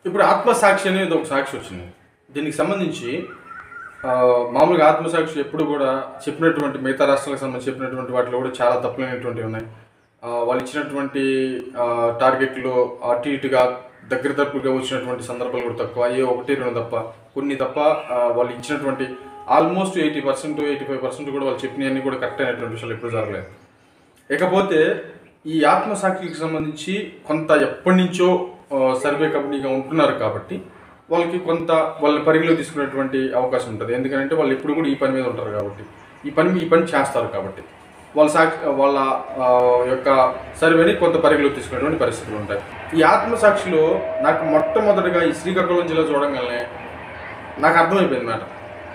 ఇప్పుడు ఆత్మసాక్షి అనేది ఒక సాక్షి వచ్చింది దీనికి సంబంధించి ఆ, మామూలుగా ఆత్మసాక్షి ఎప్పుడు కూడా చెప్పినటువంటి మిగతా రాష్ట్రాలకు సంబంధించి చెప్పినటువంటి వాటిలో కూడా చాలా తప్పులైనటువంటివి ఉన్నాయి ఆ, వాళ్ళు ఇచ్చినటువంటి ఆ, టార్గెట్లు అటు ఇటుగా దగ్గర తప్పులుగా వచ్చినటువంటి సందర్భాలు కూడా తక్కువ ఏ ఒకటి రెండు తప్ప కొన్ని తప్ప ఆ, వాళ్ళు ఇచ్చినటువంటి almost eighty percent eighty five percent కూడా వాళ్ళు చెప్పినవన్నీ కూడా కరెక్ట్ అయినటువంటి విషయాలు ఎప్పుడు జరగలేదు ఇకపోతే ఈ ఆత్మసాక్షికి సంబంధించి కొంత ఎప్పటి నుంచో ఆ, సర్వే కంపెనీగా ఉంటున్నారు కాబట్టి వాళ్ళకి కొంత వాళ్ళ పరిగణలో తీసుకునేటువంటి అవకాశం ఉంటుంది ఎందుకంటే వాళ్ళు ఎప్పుడు కూడా ఈ పని మీద ఉంటారు కాబట్టి ఈ పని ఈ పని చేస్తారు కాబట్టి వాళ్ళ సాక్షి వాళ్ళ ఆ, యొక్క సర్వేని కొంత పరిగణలో తీసుకునేటువంటి పరిస్థితులు ఉంటాయి ఈ ఆత్మసాక్షిలో నాకు మొట్టమొదటిగా ఈ శ్రీకాకుళం జిల్లా చూడగానే నాకు అర్థమైపోయింది మాట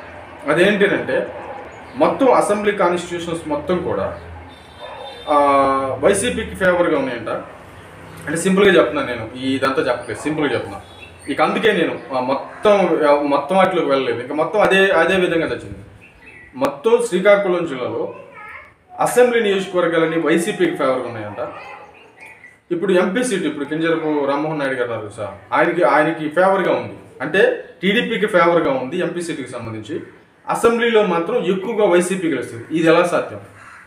అదేంటంటే మొత్తం అసెంబ్లీ కాన్స్టిట్యూషన్స్ మొత్తం కూడా ఆ, వైసీపీకి ఫేవర్గా ఉన్నాయంట అంటే సింపుల్గా చెప్తున్నాను నేను ఈ ఇదంతా చెప్పలేదు సింపుల్గా చెప్తున్నా ఇక అందుకే నేను ఆ మొత్తం మొత్తం వాటిలోకి వెళ్ళలేదు ఇక మొత్తం అదే అదే విధంగా తెచ్చింది మొత్తం శ్రీకాకుళం జిల్లాలో అసెంబ్లీ నియోజకవర్గాలన్నీ వైసీపీకి ఫేవర్గా ఉన్నాయంట ఇప్పుడు ఎంపీ సీట్ ఇప్పుడు కింజరపు రామ్మోహన్ నాయుడు గారు ఉన్నారు సార్ ఆయనకి ఆయనకి ఫేవర్గా ఉంది అంటే టీడీపీకి ఫేవర్గా ఉంది ఎంపీ సీట్కి సంబంధించి అసెంబ్లీలో మాత్రం ఎక్కువగా వైసీపీ గెలుస్తుంది ఇది ఎలా సాధ్యం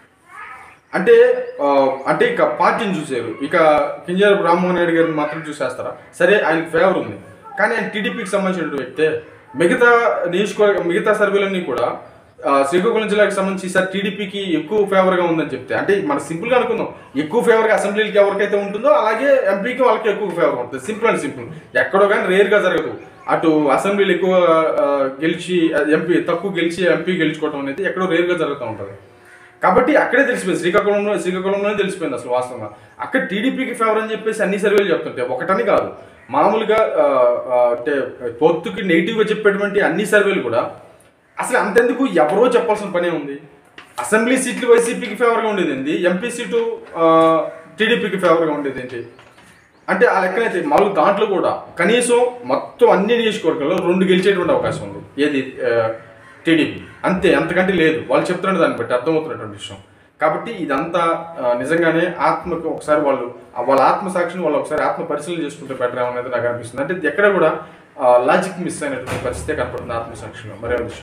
అంటే ఆ, అంటే ఇక పార్టీని చూసారు ఇక కింజరపు రామ్మోహన్ నాయుడు గారిని మాత్రం చూసేస్తారా సరే ఆయనకి ఫేవర్ ఉంది కానీ ఆయన టీడీపీకి సంబంధించిన వ్యక్తే మిగతా నియోజకవర్గ మిగతా సర్వేలన్నీ కూడా ఆ, శ్రీకాకుళం జిల్లాకి సంబంధించి ఈసారి టీడీపీకి ఎక్కువ ఫేవర్గా ఉందని చెప్తే అంటే మనం సింపుల్గా అనుకుందాం ఎక్కువ ఫేవర్గా అసెంబ్లీకి ఎవరికైతే ఉంటుందో అలాగే ఎంపీకి వాళ్ళకి ఎక్కువ ఫేవర్ ఉంటుంది సింపుల్ అండ్ సింపుల్ ఎక్కడో కానీ రేర్గా జరగదు అటు అసెంబ్లీలు ఎక్కువ ఆ, గెలిచి ఎంపీ తక్కువ గెలిచి ఎంపీ గెలుచుకోవడం అనేది ఎక్కడో రేర్గా జరుగుతూ ఉంటుంది కాబట్టి అక్కడే తెలిసిపోయింది శ్రీకాకుళంలో శ్రీకాకుళంలోనే తెలిసిపోయింది అసలు వాస్తవంగా అక్కడ టీడీపీకి ఫేవర్ అని చెప్పేసి అన్ని సర్వేలు చెప్తుంటే ఒకటని కాదు మామూలుగా ఆ, ఆ, అంటే పొత్తుకి నెగిటివ్గా చెప్పేటువంటి అన్ని సర్వేలు కూడా అసలు అంతెందుకు ఎవరో చెప్పాల్సిన పనే ఉంది అసెంబ్లీ సీట్లు వైసీపీకి ఫేవర్గా ఉండేది ఏంటి ఎంపీ సీటు ఆ, టీడీపీకి ఫేవర్గా ఉండేది ఏంటి అంటే ఆ లెక్కనైతే మామూలు దాంట్లో కూడా కనీసం మొత్తం అన్ని నియోజకవర్గాల్లో రెండు గెలిచేటువంటి అవకాశం ఉంది ఏది టీడీపీ అంతే అంతకంటే లేదు వాళ్ళు చెప్తున్న దాన్ని బట్టి అర్థమవుతున్నటువంటి విషయం కాబట్టి ఇదంతా ఆ, నిజంగానే ఆత్మకు ఒకసారి వాళ్ళు ఆ వాళ్ళ ఆత్మసాక్షిని వాళ్ళు ఒకసారి ఆత్మ పరిశీలన చేసుకుంటే బెటర్ అనేది నాకు అనిపిస్తుంది అంటే ఎక్కడ కూడా లాజిక్ మిస్ అయినటువంటి పరిస్థితే కనపడుతుంది ఆత్మసాక్షిలో మరే విషయం